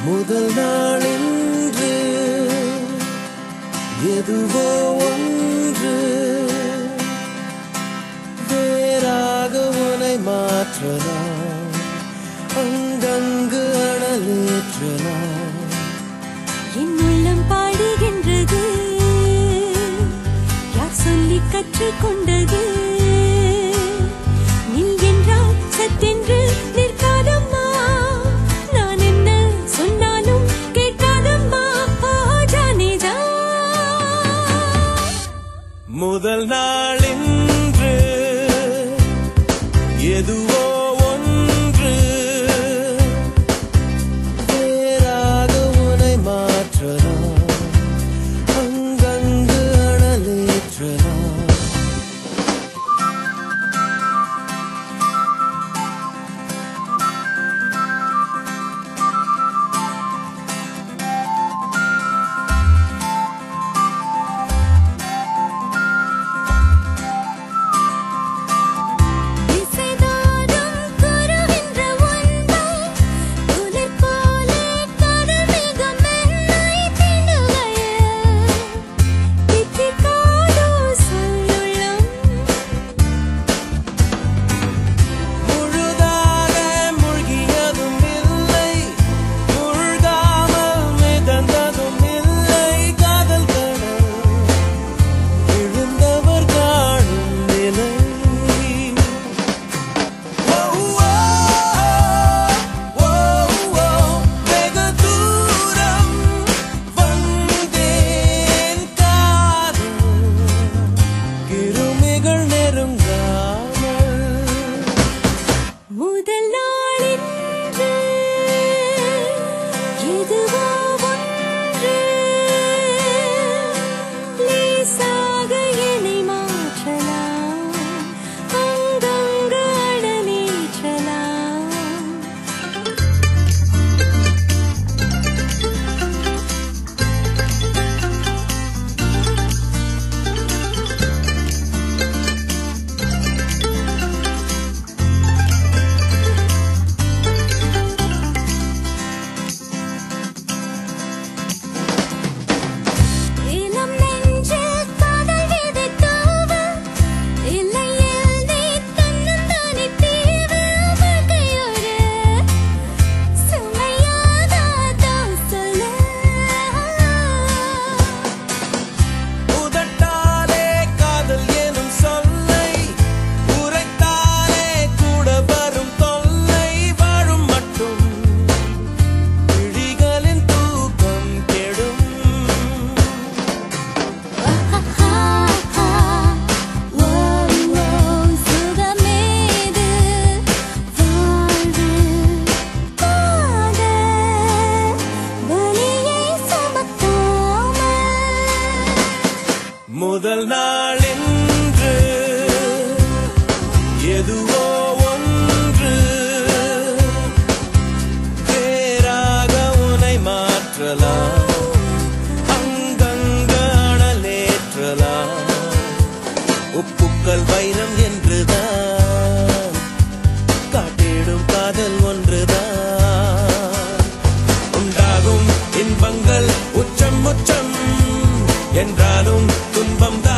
முதல் நாளின்று எதுவோ ஒன்று வேறாக உனை மாற்றலாம் அங்கங்கு அனலேற்றலாம் என் உள்ளம் பாடுகின்றது யார் சொல்லி கற்றுக்கொண்டது நில் என்றால் சத்தென்று நிற்காதம்மா நான் என்ன சொன்னாலும் கேட்காதம்மா ஆ, ஜானே ஜா முதல் நாளின்று எதுவோ ஒன்று வேறாக உனை மாற்றலாம் அங்கங்கு அனலேற்றலாம் இசைதாரும் குருவின்ற ஒன்பா துளிர் போலே கடல் மேகம் என்னை தீண்டுகையில் தித்திக்காதோ சொல்லுள்ளம் முழுதாக மூழ்கியதும் இல்லை முழுகாமல் மிதந்ததும் இல்லை காதல் கடல் விழுந்தவர் காணும் நிலை ஓ, ஓ, ஓ, ஓ, வெகு தூரம் வந்தேன் காதல் கிருமிகள் நெருங்காமல் முதல் நாளின்று எதுவோ ஒன்று லேசாக என்னை மாற்றலாம் அங்கங்கு அடலேற்றலாம் இளம் நெஞ்சில் காதல் விதை தூவ இல்லையில் நீ தன்னந்தானே தீவு வாழ்க்கையொரு சுமையாகாதான் சொல்லு உதட்டாலே காதல் எனும் சொல்லை உரைத்தாலே கூட வரும் தொல்லை வாழும் மட்டும் விழிகளின் தூக்கம் கெடும் சுகமேது வாழ்வு காதல் வலியை சுமக்காமல் முதல் நாளின்று எதுவோ ஒன்று வேறாக உனை மாற்றலாம் அங்கங்க அனலேற்றலாம் உப்புக்கள் வைரம் என்றுதான் காட்டிடும் காதல் ஒன்றுதான் உண்டாகும் இன்பங்கள் உச்சம் உச்சம் என்றாலும் துன்பம்